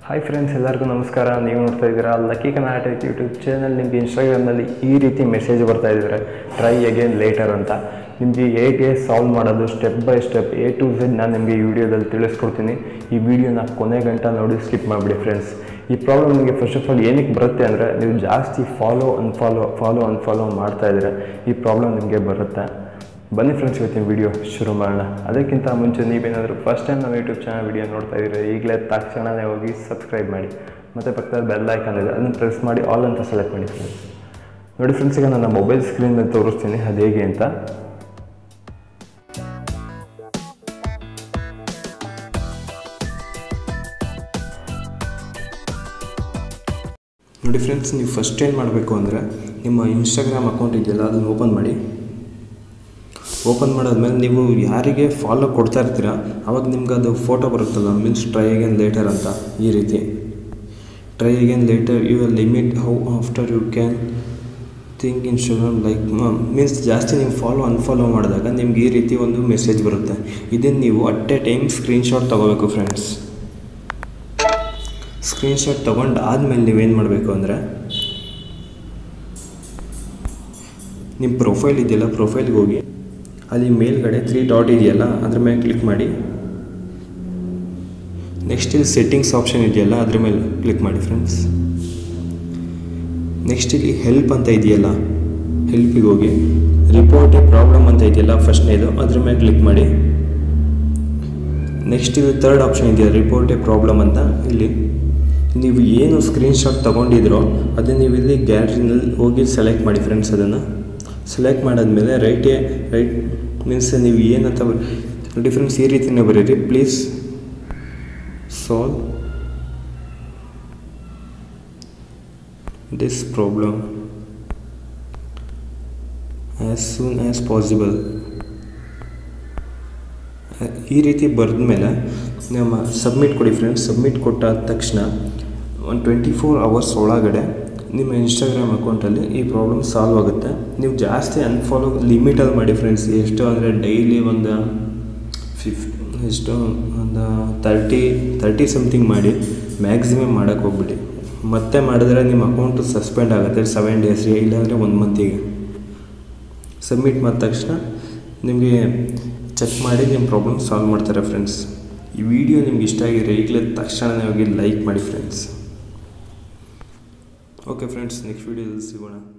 hi friends ಎಲ್ಲರಿಗೂ ನಮಸ್ಕಾರ ನೀವು ನೋಡ್ತಾ ಇದ್ದೀರಾ ಲಕ್ಕಿ ಕರ್ನಾಟಕ ಯೂಟ್ಯೂಬ್ ಚಾನಲ್ ನಿಮಗೆ ಇನ್ಸ್ಟಾಗ್ರಾಮ್ನಲ್ಲಿ ಈ ರೀತಿ ಮೆಸೇಜ್ ಬರ್ತಾ ಇದ್ದಾರೆ ಟ್ರೈ ಅಗೇನ್ ಲೇಟರ್ ಅಂತ ನಿಮಗೆ ಹೇಗೆ ಸಾಲ್ವ್ ಮಾಡೋದು step by step A to Z ನಾನು ನಿಮಗೆ ಈ ವಿಡಿಯೋದಲ್ಲಿ ತಿಳಿಸ್ಕೊಡ್ತೀನಿ ಈ ವಿಡಿಯೋನ ಕೊನೆ ಗಂಟ ನೋಡಿ ಸ್ಕಿಪ್ ಮಾಡಿಬಿಡಿ ಫ್ರೆಂಡ್ಸ್ ಈ ಪ್ರಾಬ್ಲಮ್ ನಿಮಗೆ ಫಸ್ಟ್ ಆಫ್ ಆಲ್ ಏನಕ್ಕೆ ಬರುತ್ತೆ ಅಂದರೆ ನೀವು ಜಾಸ್ತಿ ಫಾಲೋ ಅನ್ಫಾಲೋ ಫಾಲೋ ಅನ್ಫಾಲೋ ಮಾಡ್ತಾ ಇದ್ರೆ ಈ ಪ್ರಾಬ್ಲಮ್ ನಿಮಗೆ ಬರುತ್ತೆ ಬನ್ನಿ ಫ್ರೆಂಡ್ಸ್ ಇವತ್ತಿನ ವಿಡಿಯೋ ಶುರು ಮಾಡೋಣ ಅದಕ್ಕಿಂತ ಮುಂಚೆ ನೀವೇನಾದರೂ ಫಸ್ಟ್ ಟೈಮ್ ನಮ್ಮ ಯೂಟ್ಯೂಬ್ ಚಾನಲ್ ವಿಡಿಯೋ ನೋಡ್ತಾ ಇದ್ದೀರಾ ಈಗಲೇ ತಕ್ಷಣವೇ ಹೋಗಿ ಸಬ್ಸ್ಕ್ರೈಬ್ ಮಾಡಿ ಮತ್ತು ಪಕ್ಕದಲ್ಲಿ ಬೆಲ್ ಐಕಾನ್ ಇದೆ ಅದನ್ನು ಪ್ರೆಸ್ ಮಾಡಿ ಆಲ್ ಅಂತ ಸೆಲೆಕ್ಟ್ ಮಾಡಿ ಫ್ರೆಂಡ್ಸ್ ನೋಡಿ ಫ್ರೆಂಡ್ಸ್ ಈಗ ನನ್ನ ಮೊಬೈಲ್ ಸ್ಕ್ರೀನ್ ಮೇಲೆ ತೋರಿಸ್ತೀನಿ ಅದು ಹೇಗೆ ಅಂತ ನೋಡಿ ಫ್ರೆಂಡ್ಸ್ ನೀವು ಫಸ್ಟ್ ಏನು ಮಾಡಬೇಕು ಅಂದರೆ ನಿಮ್ಮ ಇನ್ಸ್ಟಾಗ್ರಾಮ್ ಅಕೌಂಟ್ ಇದೆಯಲ್ಲ ಅದನ್ನು ಓಪನ್ ಮಾಡಿ ಓಪನ್ ಮಾಡಾದ್ಮೇಲೆ ನೀವು ಯಾರಿಗೆ ಫಾಲೋ ಕೊಡ್ತಾ ಇರ್ತೀರ ಅವಾಗ ನಿಮ್ಗೆ ಅದು ಫೋಟೋ ಬರುತ್ತಲ್ಲ ಮೀನ್ಸ್ ಟ್ರೈ ಅಗೇನ್ ಲೇಟರ್ ಅಂತ ಈ ರೀತಿ try again later you will limit how after you can think Instagram like means ಜಾಸ್ತಿ ನೀವು ಫಾಲೋ ಅನ್ಫಾಲೋ ಮಾಡಿದಾಗ ನಿಮ್ಗೆ ಈ ರೀತಿ ಒಂದು ಮೆಸೇಜ್ ಬರುತ್ತೆ ಇದನ್ನು ನೀವು ಅಟ್ ಎ ಟೈಮ್ ಸ್ಕ್ರೀನ್ಶಾಟ್ ತೊಗೋಬೇಕು ಫ್ರೆಂಡ್ಸ್ ಸ್ಕ್ರೀನ್ಶಾಟ್ ತೊಗೊಂಡು ಆದಮೇಲೆ ನೀವೇನು ಮಾಡಬೇಕು ಅಂದರೆ ನಿಮ್ಮ ಪ್ರೊಫೈಲ್ ಇದೆಯಲ್ಲ ಪ್ರೊಫೈಲ್ಗೆ ಹೋಗಿ ಅಲ್ಲಿ ಮೇಲ್ಗಡೆ ತ್ರೀ ಡಾಟ್ ಇದೆಯಲ್ಲ ಅದ್ರ ಮೇಲೆ ಕ್ಲಿಕ್ ಮಾಡಿ ನೆಕ್ಸ್ಟ್ ಇಲ್ಲಿ ಸೆಟ್ಟಿಂಗ್ಸ್ ಆಪ್ಷನ್ ಇದೆಯಲ್ಲ ಅದ್ರ ಮೇಲೆ ಕ್ಲಿಕ್ ಮಾಡಿ ಫ್ರೆಂಡ್ಸ್ ನೆಕ್ಸ್ಟ್ ಇಲ್ಲಿ ಹೆಲ್ಪ್ ಅಂತ ಇದೆಯಲ್ಲ ಹೆಲ್ಪಿಗೆ ಹೋಗಿ ರಿಪೋರ್ಟ್ ಎ ಪ್ರಾಬ್ಲಮ್ ಅಂತ ಇದೆಯಲ್ಲ ಫಸ್ಟ್ನೇದು ಅದ್ರ ಮೇಲೆ ಕ್ಲಿಕ್ ಮಾಡಿ ನೆಕ್ಸ್ಟ್ ಇದು ತರ್ಡ್ ಆಪ್ಷನ್ ಇದೆಯಲ್ಲ ರಿಪೋರ್ಟ್ ಎ ಪ್ರಾಬ್ಲಮ್ ಅಂತ ಇಲ್ಲಿ ನೀವು ಏನು ಸ್ಕ್ರೀನ್ಶಾಟ್ ತೊಗೊಂಡಿದ್ರೋ ಅದನ್ನು ನೀವು ಇಲ್ಲಿ ಗ್ಯಾಲರಿನಲ್ಲಿ ಹೋಗಿ ಸೆಲೆಕ್ಟ್ ಮಾಡಿ ಫ್ರೆಂಡ್ಸ್ ಅದನ್ನು ಸೆಲೆಕ್ಟ್ ಮಾಡಾದ್ಮೇಲೆ ರೈಟ್ ಎ ರೈಟ್ ಮೀನ್ಸ್ ನೀವು ಏನಂತ ನೋಡಿ ಫ್ರೆಂಡ್ಸ್ ಈ ರೀತಿನೇ ಬರೀರಿ please solve this problem as soon as possible ಈ ರೀತಿ ಬರೆದ ಮೇಲೆ ನಮ್ಮ ಸಬ್ಮಿಟ್ ಕೊಡಿ ಫ್ರೆಂಡ್ಸ್ ಸಬ್ಮಿಟ್ ಕೊಟ್ಟಾದ ತಕ್ಷಣ ಒಂದು ಟ್ವೆಂಟಿ ಫೋರ್ ಅವರ್ಸ್ ಒಳಗಡೆ ನಿಮ್ಮ ಇನ್ಸ್ಟಾಗ್ರಾಮ್ ಅಕೌಂಟಲ್ಲಿ ಈ ಪ್ರಾಬ್ಲಮ್ ಸಾಲ್ವ್ ಆಗುತ್ತೆ ನೀವು ಜಾಸ್ತಿ ಅನ್ಫಾಲೋ ಲಿಮಿಟಲ್ಲಿ ಮಾಡಿ ಫ್ರೆಂಡ್ಸ್ ಎಷ್ಟು ಅಂದರೆ ಡೈಲಿ ಒಂದು ಫಿಫ್ ಎಷ್ಟು ಒಂದು ತರ್ಟಿ ತರ್ಟಿ ಸಮಥಿಂಗ್ ಮಾಡಿ ಮ್ಯಾಕ್ಸಿಮಮ್ ಮಾಡೋಕ್ಕೆ ಹೋಗ್ಬಿಡಿ ಮತ್ತೆ ಮಾಡಿದ್ರೆ ನಿಮ್ಮ ಅಕೌಂಟು ಸಸ್ಪೆಂಡ್ ಆಗುತ್ತೆ ಸೆವೆನ್ ಡೇಸ್ಗೆ ಇಲ್ಲಾಂದರೆ ಒಂದು ಮಂತಿಗೆ ಸಬ್ಮಿಟ್ ಮಾಡಿದ ತಕ್ಷಣ ನಿಮಗೆ ಚೆಕ್ ಮಾಡಿ ನಿಮ್ಮ ಪ್ರಾಬ್ಲಮ್ ಸಾಲ್ವ್ ಮಾಡ್ತಾರೆ ಫ್ರೆಂಡ್ಸ್ ಈ ವಿಡಿಯೋ ನಿಮ್ಗೆ ಇಷ್ಟ ಆಗಿದ್ರೆ ಈಗಲೇ ತಕ್ಷಣವೇ ಹೋಗಿ ಲೈಕ್ ಮಾಡಿ ಫ್ರೆಂಡ್ಸ್ ಓಕೆ ಫ್ರೆಂಡ್ಸ್ ನೆಕ್ಸ್ಟ್ ವೀಡಿಯೋದಲ್ಲಿ ಸಿಗೋಣ